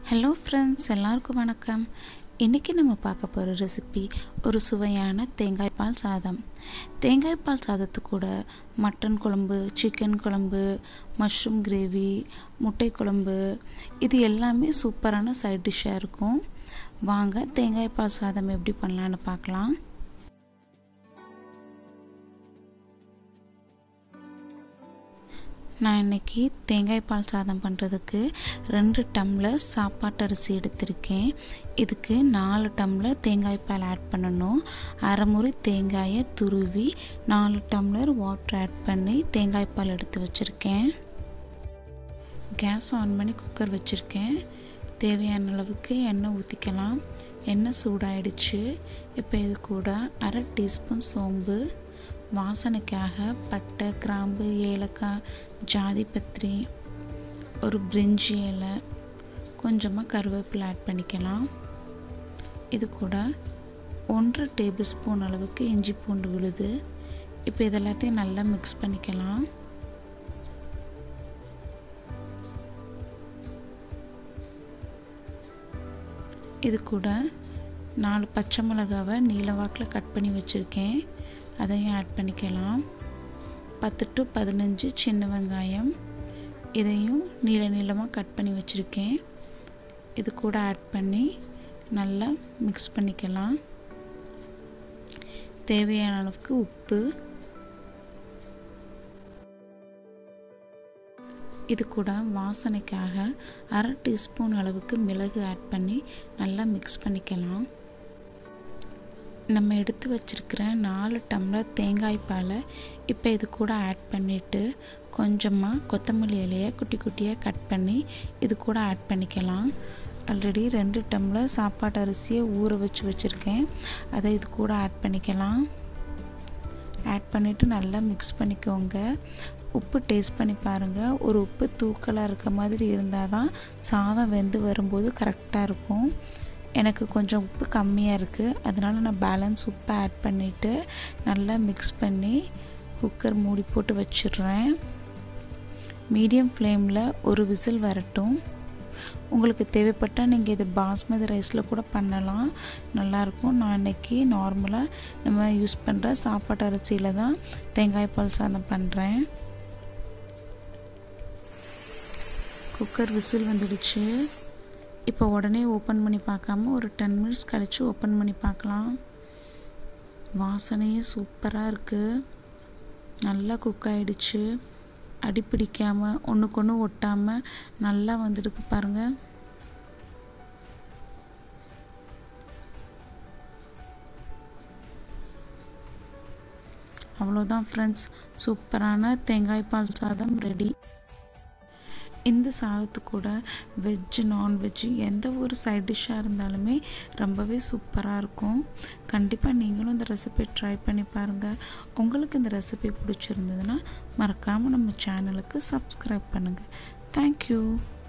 hello friends எல்லாருக்கும் வணக்கம் இன்றைக்கி நம்ம பார்க்க போகிற ரெசிபி ஒரு சுவையான தேங்காய் பால் சாதம் தேங்காய் பால் சாதத்து கூட மட்டன் குழம்பு சிக்கன் குழம்பு மஷ்ரூம் கிரேவி முட்டை குழம்பு இது எல்லாமே சூப்பரான சைட் டிஷ்ஷாக இருக்கும் வாங்க தேங்காய் பால் சாதம் எப்படி பண்ணலான்னு பார்க்கலாம் நான் இன்றைக்கி தேங்காய் பால் சாதம் பண்ணுறதுக்கு ரெண்டு டம்ளர் சாப்பாட்டு அரிசி எடுத்திருக்கேன் இதுக்கு நாலு டம்ளர் தேங்காய் பால் ஆட் பண்ணணும் அரைமுறை தேங்காயை துருவி நாலு டம்ளர் வாட்டர் ஆட் பண்ணி தேங்காய் பால் எடுத்து வச்சுருக்கேன் கேஸ் ஆன் பண்ணி குக்கர் வச்சுருக்கேன் தேவையான அளவுக்கு எண்ணெய் ஊற்றிக்கலாம் எண்ணெய் சூடாயிடுச்சு இப்போ இது கூட அரை டீஸ்பூன் சோம்பு வாசனைக்காக பட்டை கிராம்பு ஏலக்காய் ஜாதிபத்திரி ஒரு பிரிஞ்சி இலை கொஞ்சமாக கருவேப்பிலை ஆட் பண்ணிக்கலாம் இது கூட ஒன்றரை டேபிள் ஸ்பூன் அளவுக்கு இஞ்சி பூண்டு விழுது இப்போ இதெல்லாத்தையும் நல்லா மிக்ஸ் பண்ணிக்கலாம் இது கூட நாலு பச்சை மிளகாவை நீளவாக்கில் கட் பண்ணி வச்சுருக்கேன் அதையும் ஆட் பண்ணிக்கலாம் பத்து டு பதினஞ்சு சின்ன வெங்காயம் இதையும் நீள நீளமாக கட் பண்ணி வச்சுருக்கேன் இது கூட ஆட் பண்ணி நல்லா மிக்ஸ் பண்ணிக்கலாம் தேவையான அளவுக்கு உப்பு இது கூட வாசனைக்காக அரை டீஸ்பூன் அளவுக்கு மிளகு ஆட் பண்ணி நல்லா மிக்ஸ் பண்ணிக்கலாம் நம்ம எடுத்து வச்சுருக்கிற நாலு டம்ளர் தேங்காய் பாலை இப்போ இது கூட ஆட் பண்ணிவிட்டு கொஞ்சமாக கொத்தமல்லி இலையை குட்டி குட்டியாக கட் பண்ணி இது கூட ஆட் பண்ணிக்கலாம் ஆல்ரெடி ரெண்டு டம்ளர் சாப்பாட்டு அரிசியை ஊற வச்சு வச்சுருக்கேன் அதை இது கூட ஆட் பண்ணிக்கலாம் ஆட் பண்ணிவிட்டு நல்லா மிக்ஸ் பண்ணிக்கோங்க உப்பு டேஸ்ட் பண்ணி பாருங்கள் ஒரு உப்பு தூக்கலாக இருக்க மாதிரி இருந்தால் தான் சாதம் வெந்து வரும்போது கரெக்டாக இருக்கும் எனக்கு கொஞ்சம் உப்பு கம்மியாக இருக்குது அதனால் நான் பேலன்ஸ் உப்பை ஆட் பண்ணிவிட்டு நல்லா மிக்ஸ் பண்ணி குக்கர் மூடி போட்டு வச்சிடுறேன் மீடியம் ஃப்ளேமில் ஒரு விசில் வரட்டும் உங்களுக்கு தேவைப்பட்டால் நீங்கள் இது பாஸ்மதி ரைஸில் கூட பண்ணலாம் நல்லாயிருக்கும் நான் இன்றைக்கி நார்மலாக நம்ம யூஸ் பண்ணுற சாப்பாட்டு அரிசியில் தான் தேங்காய் பால் சாதம் பண்ணுறேன் குக்கர் விசில் வந்துடுச்சு இப்போ உடனே ஓப்பன் பண்ணி பார்க்காம ஒரு டென் மினிட்ஸ் கழித்து ஓப்பன் பண்ணி பார்க்கலாம் வாசனையே சூப்பராக இருக்குது நல்லா குக் ஆகிடுச்சு அடி பிடிக்காமல் ஒன்றுக்கு ஒன்று ஒட்டாமல் நல்லா வந்துடுக்கு பாருங்கள் அவ்வளோதான் ஃப்ரெண்ட்ஸ் சூப்பரான தேங்காய் பால் சாதம் ரெடி இந்த சாதத்து கூட வெஜ்ஜு நான்வெஜ்ஜு எந்த ஒரு சைட் டிஷ்ஷாக இருந்தாலுமே ரொம்பவே சூப்பராக இருக்கும் கண்டிப்பாக நீங்களும் இந்த ரெசிபி ட்ரை பண்ணி பாருங்கள் உங்களுக்கு இந்த ரெசிபி பிடிச்சிருந்ததுன்னா மறக்காமல் நம்ம சேனலுக்கு சப்ஸ்கிரைப் பண்ணுங்கள் தேங்க்யூ